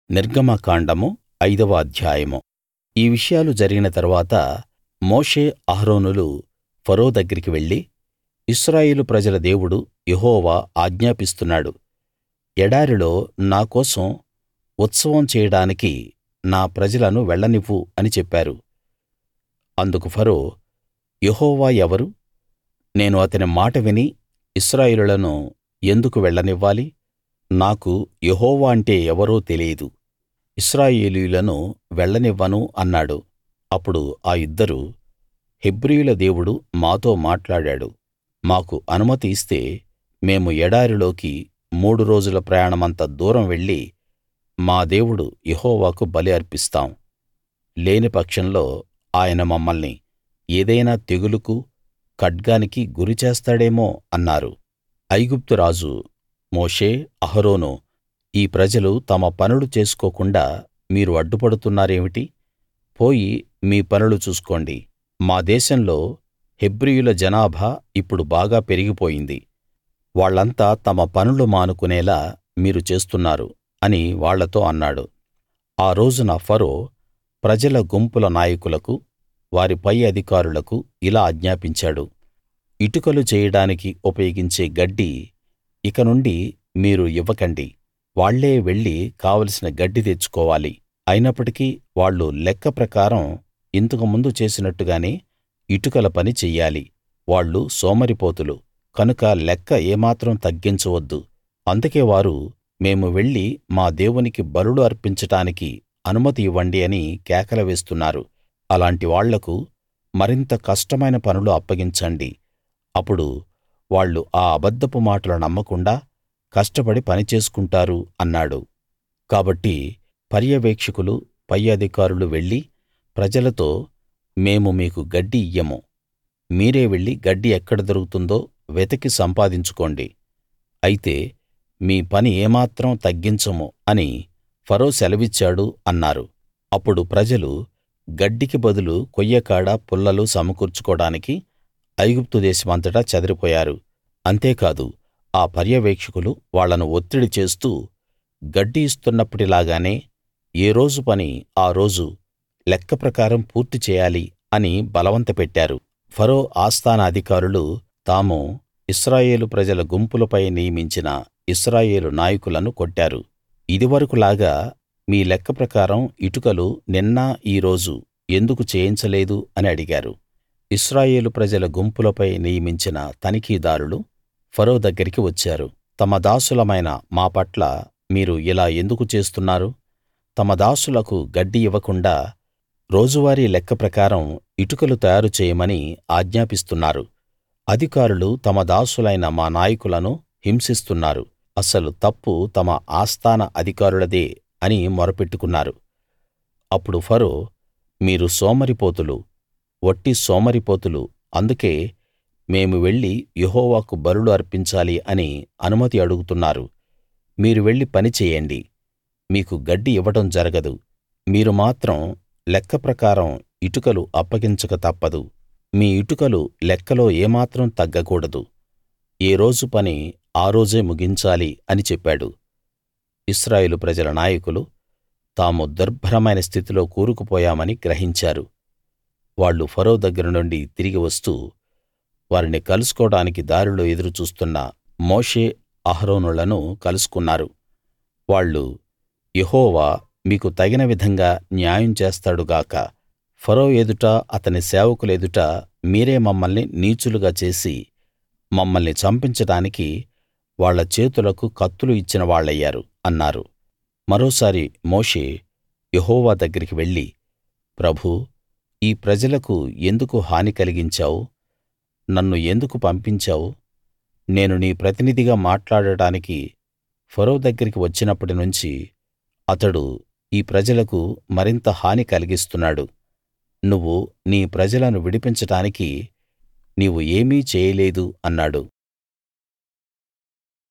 నిర్గమకాండము ఐదవ అధ్యాయము ఈ విషయాలు జరిగిన తరువాత మోషే అహరోనులు ఫరో దగ్గరికి వెళ్లి ఇశ్రాయేలు ప్రజల దేవుడు యెహోవా ఆజ్ఞాపిస్తున్నాడు ఎడారిలో నా కోసం ఉత్సవం చేయడానికి నా ప్రజలను వెళ్ళనివ్వు అని చెప్పారు అందుకు ఫరో యెహోవా ఎవరు నేను అతని మాట విని ఇశ్రాయేలీయులను ఎందుకు వెళ్ళనివ్వాలి నాకు యెహోవా అంటే ఎవరో తెలియదు ఇశ్రాయేలీయులను వెళ్ళనివ్వను అన్నాడు అప్పుడు ఆ ఇద్దరు హెబ్రీయుల దేవుడు మాతో మాట్లాడాడు మాకు అనుమతి ఇస్తే మేము ఎడారిలోకి మూడు రోజుల ప్రయాణమంత దూరం వెళ్లి మా దేవుడు యెహోవాకు బలి అర్పిస్తాం లేని పక్షంలో ఆయన మమ్మల్ని ఏదైనా తెగులుకు ఖడ్గానికి గురి చేస్తాడేమో అన్నారు ఐగుప్తు రాజు మోషే అహరోను ఈ ప్రజలు తమ పనులు చేసుకోకుండా మీరు అడ్డుపడుతున్నారేమిటి పోయి మీ పనులు చూసుకోండి మా దేశంలో హెబ్రీయుల జనాభా ఇప్పుడు బాగా పెరిగిపోయింది వాళ్ళంతా తమ పనులు మానుకునేలా మీరు చేస్తున్నారు అని వాళ్ళతో అన్నాడు ఆ రోజున ఫరో ప్రజల గుంపుల నాయకులకు వారి పై అధికారులకు ఇలా ఆజ్ఞాపించాడు ఇటుకలు చేయడానికి ఉపయోగించే గడ్డి ఇక నుండి మీరు ఇవ్వకండి వాళ్ళే వెళ్లి కావలసిన గడ్డి తెచ్చుకోవాలి అయినప్పటికీ వాళ్ళు లెక్క ప్రకారం ఇంతకు ముందు చేసినట్టుగానే ఇటుకల పని చెయ్యాలి వాళ్ళు సోమరిపోతులు కనుక లెక్క ఏమాత్రం తగ్గించవద్దు అందుకే వారు మేము వెళ్లి మా దేవునికి బలులు అర్పించడానికి అనుమతి ఇవ్వండి అని కేకలు వేస్తున్నారు అలాంటి వాళ్లకు మరింత కష్టమైన పనులు అప్పగించండి అప్పుడు వాళ్ళు ఆ అబద్ధపు మాటలు నమ్మకుండా కష్టపడి పని చేసుకుంటారు అన్నాడు కాబట్టి పర్యవేక్షకులు పై అధికారులు వెళ్లి ప్రజలతో మేము మీకు గడ్డి ఇయ్యము మీరే వెళ్లి గడ్డి ఎక్కడ దొరుకుతుందో వెతికి సంపాదించుకోండి అయితే మీ పని ఏమాత్రం తగ్గించము అని ఫరో సెలవిచ్చాడు అన్నారు అప్పుడు ప్రజలు గడ్డికి బదులు కొయ్యకాడ పుల్లలు సమకూర్చుకోడానికి ఐగుప్తు దేశమంతటా చెదిరిపోయారు అంతేకాదు ఆ పర్యవేక్షకులు వాళ్ళను ఒత్తిడి చేస్తూ గడ్డి ఇస్తున్నప్పటిలాగానే ఏ రోజు పని ఆ రోజు లెక్క ప్రకారం పూర్తి చేయాలి అని బలవంతపెట్టారు ఫరో ఆస్థాన అధికారులు తాము ఇశ్రాయేలు ప్రజల గుంపులపై నియమించిన ఇశ్రాయేలు నాయకులను కొట్టారు ఇదివరకులాగా మీ లెక్క ప్రకారం ఇటుకలు నిన్న ఈ రోజు ఎందుకు చేయించలేదు అని అడిగారు ఇశ్రాయేలు ప్రజల గుంపులపై నియమించిన తనిఖీదారులు ఫరో దగ్గరికి వచ్చారు తమ దాసులమైన మా పట్ల మీరు ఇలా ఎందుకు చేస్తున్నారు తమ దాసులకు గడ్డి ఇవ్వకుండా రోజువారీ లెక్క ప్రకారం ఇటుకలు తయారు చేయమని ఆజ్ఞాపిస్తున్నారు అధికారులు తమ దాసులైన మా నాయకులను హింసిస్తున్నారు అసలు తప్పు తమ ఆస్థాన అధికారులదే అని మొరపెట్టుకున్నారు అప్పుడు ఫరో మీరు సోమరిపోతులు వట్టి సోమరిపోతులు అందుకే మేము వెళ్లి యెహోవాకు బలులు అర్పించాలి అని అనుమతి అడుగుతున్నారు మీరు వెళ్లి పని చేయండి మీకు గడ్డి ఇవ్వడం జరగదు మీరు మాత్రం లెక్క ప్రకారం ఇటుకలు అప్పగించక తప్పదు మీ ఇటుకలు లెక్కలో ఏమాత్రం తగ్గకూడదు ఏ రోజు పని ఆ రోజే ముగించాలి అని చెప్పాడు ఇశ్రాయేలు ప్రజల నాయకులు తాము దుర్భరమైన స్థితిలో కూరుకుపోయామని గ్రహించారు వాళ్ళు ఫరో దగ్గర నుండి తిరిగి వస్తూ వారిని కలుసుకోవడానికి దారిలో ఎదురు చూస్తున్న మోషే అహరోనులను కలుసుకున్నారు వాళ్ళు యెహోవా మీకు తగిన విధంగా న్యాయం చేస్తాడు గాక ఫరో ఎదుట అతని సేవకుల ఎదుట మీరే మమ్మల్ని నీచులుగా చేసి మమ్మల్ని చంపించడానికి వాళ్ళ చేతులకు కత్తులు ఇచ్చిన వాళ్ళయ్యారు అన్నారు మరోసారి మోషే యెహోవా దగ్గరికి వెళ్లి ప్రభూ ఈ ప్రజలకు ఎందుకు హాని కలిగించావు నన్ను ఎందుకు పంపించావు నేను నీ ప్రతినిధిగా మాట్లాడడానికి ఫరో దగ్గరికి వచ్చినప్పటి నుంచి అతడు ఈ ప్రజలకు మరింత హాని కలిగిస్తున్నాడు నువ్వు నీ ప్రజలను విడిపించడానికి నీవు ఏమీ చేయలేదు అన్నాడు